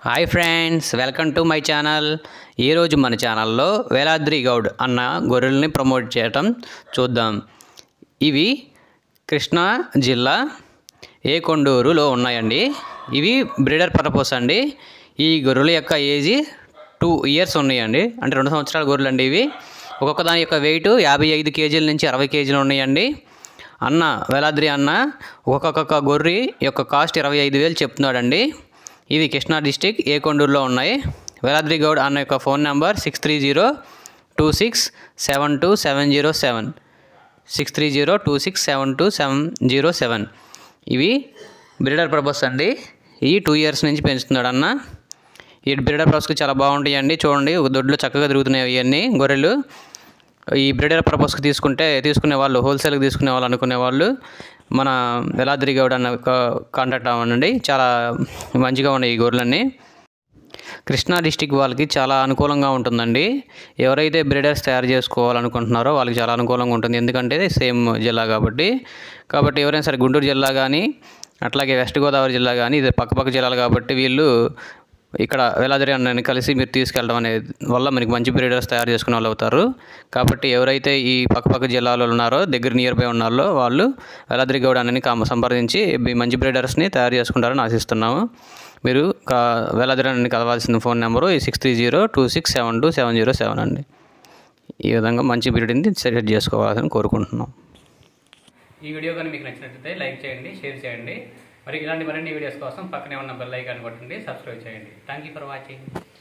hi friends welcome to my channel ఈరోజు మన ఛానల్లో వేలాద్రి గౌడ్ అన్న గొర్రెల్ని ప్రమోట్ చేయటం చూద్దాం ఇవి కృష్ణా జిల్లా ఏ కొండూరులో ఉన్నాయండి ఇవి బ్రీడర్ పర్పస్ అండి ఈ గొర్రెల యొక్క ఏజీ టూ ఇయర్స్ ఉన్నాయండి అంటే రెండు సంవత్సరాల గొర్రెలు అండి ఇవి ఒక్కొక్క దాని యొక్క వెయిట్ యాభై ఐదు కేజీల నుంచి అరవై కేజీలు ఉన్నాయండి అన్న వేలాద్రి అన్న ఒక్కొక్క గొర్రె యొక్క కాస్ట్ ఇరవై ఐదు వేలు చెప్తున్నాడండి ఇవి కృష్ణా డిస్టిక్ ఏ కొండూరులో ఉన్నాయి వేలాద్రి గౌడ్ అన్న యొక్క phone number six three zero two six seven two seven zero seven six three zero two six seven two seven zero seven ఇవి బ్రీడర్ పర్పస్ అండి ఈ టూ ఇయర్స్ నుంచి పెంచుతున్నాడు అన్న ఈ బ్రీడర్ పర్పస్కి చాలా బాగుంటాయండి చూడండి ఒక దొడ్లో చక్కగా తిరుగుతున్నాయి ఇవన్నీ గొర్రెలు ఈ బ్రీడర్ పర్పస్కి తీసుకుంటే తీసుకునే వాళ్ళు హోల్సేల్కి తీసుకునే వాళ్ళు అనుకునే వాళ్ళు మన వెలాద్రి గౌడ్ అన్న కాంటాక్ట్ అవ్వండి చాలా మంచిగా ఉన్నాయి ఈ గొర్రెలన్నీ కృష్ణా డిస్టిక్ వాళ్ళకి చాలా అనుకూలంగా ఉంటుందండి ఎవరైతే బ్రీడర్స్ తయారు చేసుకోవాలనుకుంటున్నారో వాళ్ళకి చాలా అనుకూలంగా ఉంటుంది ఎందుకంటే సేమ్ జిల్లా కాబట్టి కాబట్టి ఎవరైనా సరే గుంటూరు జిల్లా కానీ అట్లాగే వెస్ట్ గోదావరి జిల్లా కానీ ఇది పక్కపక్క జిల్లాలు కాబట్టి వీళ్ళు ఇక్కడ వేలాద్రి అన్నని కలిసి మీరు తీసుకెళ్ళడం అనేది వల్ల మనకి మంచి బ్రీడర్స్ తయారు చేసుకునే వాళ్ళు అవుతారు కాబట్టి ఎవరైతే ఈ పక్కపక్క జిల్లాలో ఉన్నారో దగ్గర నియర్ బై ఉన్నారో వాళ్ళు వేలాద్రి గౌడ్ అన్నని కామ సంప్రదించి ఈ మంచి బ్రీడర్స్ని తయారు చేసుకుంటారని ఆశిస్తున్నాము మీరు కా వేలాద్రి అన్నని కలవాల్సిన ఫోన్ నెంబరు ఈ six three zero two six seven two seven zero seven అండి ఈ విధంగా మంచి బ్రీడ్ని సెలెక్ట్ చేసుకోవాలని కోరుకుంటున్నాం ఈ వీడియో కానీ మీకు నచ్చినట్లయితే లైక్ చేయండి షేర్ చేయండి మరి ఇలాంటి మరిన్ని వీడియోస్ కోసం పక్కనే ఉన్న బెల్ ఐకాన్ కొట్టండి సబ్స్క్రైబ్ చేయండి థ్యాంక్ యూ ఫర్ వాచింగ్